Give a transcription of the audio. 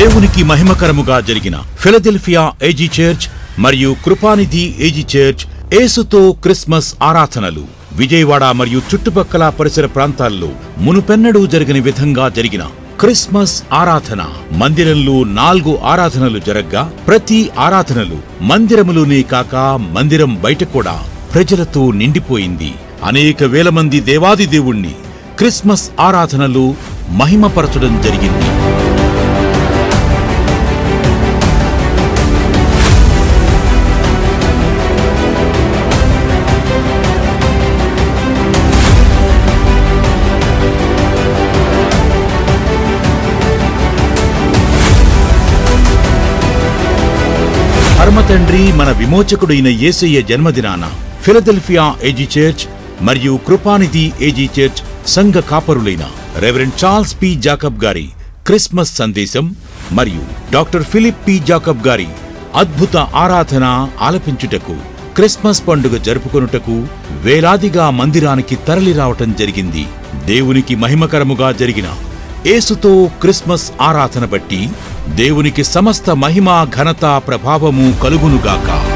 దేవునికి మహిమకరముగా జరిగిన Philadelphia AG church మరియు కృపానిధి ఏజీ చర్చ్ ఏసుతో క్రిస్మస్ ఆరాధనలు విజయవాడ మరియు చుట్టుపక్కల పరిసర ప్రాంతాల్లో మునుపెన్నడూ జరిగిన విధంగా జరిగిన క్రిస్మస్ ఆరాధన మందిరంలో నాలుగు ఆరాధనలు జరగ్గా ప్రతి ఆరాధనలు మందిరములోనే కాక మందిరం బయట కూడా ప్రజలతో నిండిపోయింది అనేక వేల మంది దేవాది దేవుణ్ణి క్రిస్మస్ ఆరాధనలు మహిమపరచడం జరిగింది పరమతండ్రి మన విమోచకుడైన యేసయ్య జన్మదినాన ఫిలదెల్ఫియా ఏజీ చర్చ్ మరియు కృపానిధి ఏజీ చర్చ్ సంఘ కాపరులైన రెవరెండ్ చార్ల్స్ పి జాకబ్ గారి క్రిస్మస్ సందేశం మరియు డాక్టర్ ఫిలిప్ పి జాకబ్ గారి అద్భుత ఆరాధన ఆలపించుటకు క్రిస్మస్ పండుగ జరుపుకొనుటకు వేలాదిగా మందిరానికి తరలిరావటం జరిగింది దేవునికి మహిమకరముగా జరిగిన ఏసుతో క్రిస్మస్ ఆరాధన బట్టి దేవునికి సమస్త మహిమ ఘనత ప్రభావము కలుగునుగాక